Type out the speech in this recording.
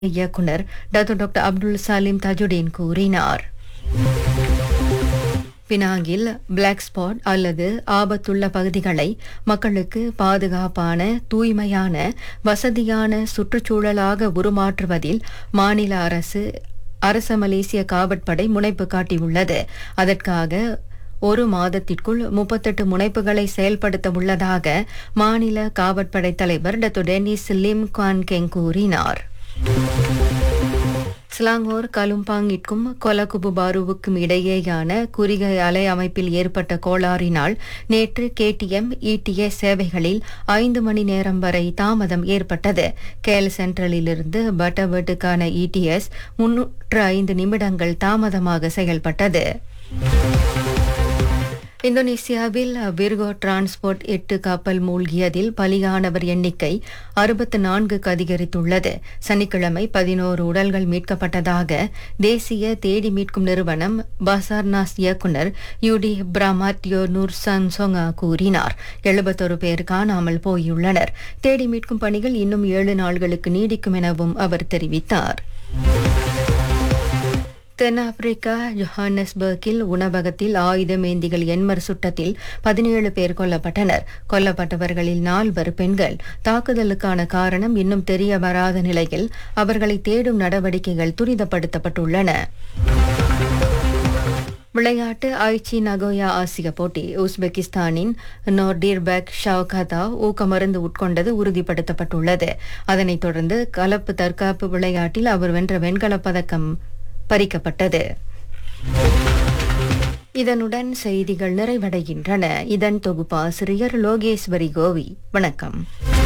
இயக்குனர் doctor doctor Abdul Salim Tajudeen கூறினார் பினாங்கில் பிளாக் ஸ்பாட் அல்லது ஆபத்துள்ள பகுதிகளை மக்களுக்கு பாதுகாப்பான தூய்மையான வசதியான சுற்றுச்சூழலாக உருமாற்றுவதில் மாநில அரசு அரச மலேசிய காவற்படை முனைப்பு காட்டியுள்ளது அதற்காக ஒரு மாதத்திற்குள் முப்பத்தெட்டு முனைப்புகளை செயல்படுத்த உள்ளதாக மாநில காவற்படை தலைவர் doctor Dennis Lim Kuan Keng கூறினார் ஸ்லாங்கோர் கலும்பாங்கிற்கும் கொலகுபு பாருவுக்கும் இடையேயான குறுகிய அலை அமைப்பில் ஏற்பட்ட கோளாறினால் நேற்று கேடிஎம் இடிஎஸ் சேவைகளில் ஐந்து மணி நேரம் வரை தாமதம் ஏற்பட்டது கேல் சென்ட்ரலிலிருந்து பட்டவட்டுக்கான இடிஎஸ் முன்னூற்று ஐந்து நிமிடங்கள் தாமதமாக செயல்பட்டது இந்தோனேசியாவில் விர்கோ டிரான்ஸ்போர்ட் எட்டு கப்பல் மூழ்கியதில் பலியானவர் எண்ணிக்கை அறுபத்து நான்குக்கு அதிகரித்துள்ளது சனிக்கிழமை பதினோரு உடல்கள் மீட்கப்பட்டதாக தேசிய தேடி மீட்கும் நிறுவனம் பசார்னாஸ் இயக்குனர் யுடி பிரமாட்டியோ நூர் சன்சோங்கா கூறினார் எழுபத்தொரு பேர் காணாமல் போயுள்ளனர் தேடி மீட்கும் பணிகள் இன்னும் ஏழு நாள்களுக்கு நீடிக்கும் எனவும் அவர் தெரிவித்தார் தென்னாப்பிரிக்கா ஜொஹானஸ்பர்கில் உணவகத்தில் ஆயுதமேந்திகள் எண்மர் சுட்டத்தில் பதினேழு பேர் கொல்லப்பட்டனர் கொல்லப்பட்டவர்களில் நால்வர் பெண்கள் தாக்குதலுக்கான காரணம் இன்னும் தெரிய வராத நிலையில் அவர்களை தேடும் நடவடிக்கைகள் துரிதப்படுத்தப்பட்டுள்ளன விளையாட்டு ஐச்சி நகோயா ஆசிய போட்டி உஸ்பெகிஸ்தானின் நோர்டீர்பேக் ஷவுகதா ஊக்கமருந்து உட்கொண்டது உறுதிப்படுத்தப்பட்டுள்ளது அதனைத் தொடர்ந்து கலப்பு தற்காப்பு விளையாட்டில் அவர் வென்ற வெண்கலப் பதக்கம் பறிக்கப்பட்டது இதனுடன் செய்திகள் நிறைவடைகின்றன இதன் தொகுப்பாசிரியர் லோகேஸ்வரி கோவி வணக்கம்